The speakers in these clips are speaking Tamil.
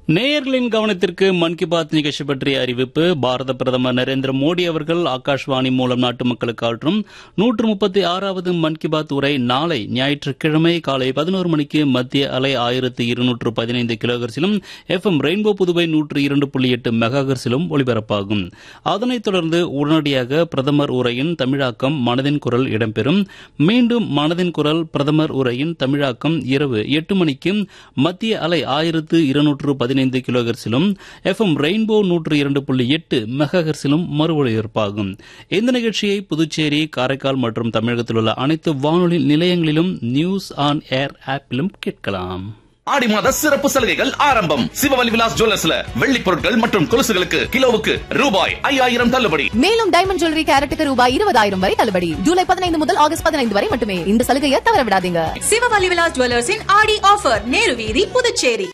நேயர்களின் கவனத்திற்கு மன் கி பாத் நிகழ்ச்சி பற்றிய அறிவிப்பு பாரத பிரதமர் நரேந்திர மோடி அவர்கள் ஆகாஷ்வாணி மூலம் நாட்டு மக்களுக்கு ஆற்றும் நூற்று முப்பத்தி ஆறாவது மன் கி பாத் உரை நாளை ஞாயிற்றுக்கிழமை காலை பதினோரு மணிக்கு மத்திய அலை ஆயிரத்து இருநூற்று பதினைந்து கிலோகர்ஸிலும் எஃப் எம் ரெயின்போ புதுவை நூற்று இரண்டு புள்ளி எட்டு மெகாகர்ஸிலும் ஒலிபரப்பாகும் அதனைத் தொடர்ந்து உடனடியாக பிரதமர் உரையின் தமிழாக்கம் மனதின் குரல் இடம்பெறும் மீண்டும் மனதின் குரல் பிரதமர் உரையின் தமிழாக்கம் இரவு எட்டு மணிக்கு மத்திய அலை ஆயிரத்து இருநூற்று பதினைந்து கிலோகர்ஸிலும் எஃப் எம் ரெயின்போ நூற்று இரண்டு புள்ளி எட்டு மெகாஹெர்ஸிலும் மறு ஒலிபரப்பாகும் இந்த நிகழ்ச்சியை புதுச்சேரி காரைக்கால் மற்றும் தமிழகத்தில் உள்ள அனைத்து வானொலி நிலையங்களிலும் நியூஸ் ஆன் ஏர் ஆப்பிலும் கேட்கலாம் ஆடி மாத சிறப்பு சலுகைகள் ஆரம்பம் சிவவலி விலாஸ் ஜுவல்லர்ஸ்ல வெள்ளி பொருட்கள் மற்றும் கொலுசுகளுக்கு கிலோவுக்கு ரூபாய் ஐயாயிரம் தள்ளுபடி மேலும் டைமண்ட் ஜுவல்லரி கேரட்டுக்கு ரூபாய் இருபதாயிரம் வரை தள்ளுபடி ஜூலை பதினைந்து முதல் ஆகஸ்ட் பதினைந்து வரை மட்டுமே இந்த சலுகையை தவற விடாதீங்க சிவவலி விலாஸ் ஜுவல்லர்ஸின் ஆடி ஆஃபர் நேரு வீதி புதுச்சேரி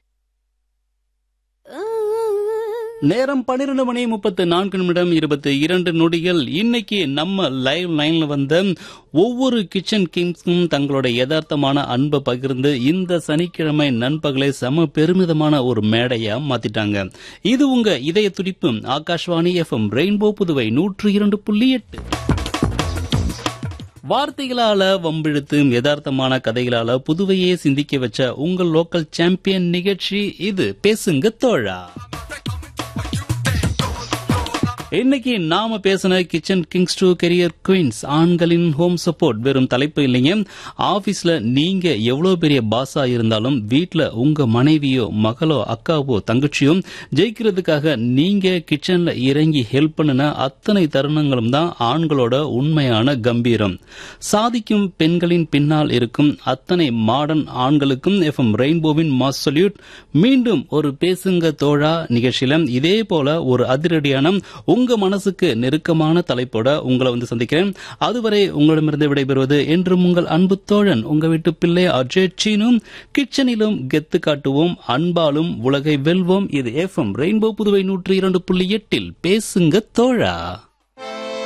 நேரம் பன்னிரண்டு மணி முப்பத்து நான்கு நிமிடம் இருபத்தி இரண்டு நொடிகள் இன்னைக்கு நம்ம லைவ் லைன்ல வந்த ஒவ்வொரு கிச்சன் கிங்ஸ்க்கும் தங்களோட யதார்த்தமான அன்பை பகிர்ந்து இந்த சனிக்கிழமை நண்பகலை செம பெருமிதமான ஒரு மேடையா மாத்திட்டாங்க இது உங்க இதய துடிப்பு ஆகாஷ்வாணி எஃப்எம் ரெயின்போ புதுவை நூற்று இரண்டு புள்ளி எட்டு வார்த்தைகளால வம்பிழுத்து யதார்த்தமான கதைகளால புதுவையே சிந்திக்க வச்ச உங்கள் லோக்கல் சாம்பியன் நிகழ்ச்சி இது பேசுங்க தோழா இன்னைக்கு நாம பேசின kitchen kings to career queens ஆண்களின் ஹோம் சப்போர்ட் வெறும் தலைப்பு இல்லைங்க ஆபீஸ்ல நீங்க எவ்வளவு பெரிய பாஸா இருந்தாலும் வீட்ல உங்க மனைவியோ மகளோ அக்காவோ தங்கச்சியோ ஜெயிக்கிறதுக்காக நீங்க கிச்சன்ல இறங்கி ஹெல்ப் பண்ணின அத்தனை தருணங்களும் தான் ஆண்களோட உண்மையான கம்பீரம் சாதிக்கும் பெண்களின் பின்னால் இருக்கும் அத்தனை மாடர்ன் ஆண்களுக்கும் எஃப்எம் ரெயின்போவின் மாஸ் சொல்யூட் மீண்டும் ஒரு பேசுங்க தோழா நிகழ்ச்சியில இதே போல ஒரு அதிரடியான உங்க மனசுக்கு நெருக்கமான தலைப்போட உங்களை வந்து சந்திக்கிறேன் அதுவரை உங்களிடமிருந்து விடைபெறுவது என்றும் உங்கள் அன்பு தோழன் உங்க வீட்டு பிள்ளை அஜய் சீனும் கிச்சனிலும் கெத்து காட்டுவோம் அன்பாலும் உலகை வெல்வோம் இது எஃப்எம் ரெயின்போ புதுவை நூற்றி இரண்டு புள்ளி எட்டில் பேசுங்க தோழா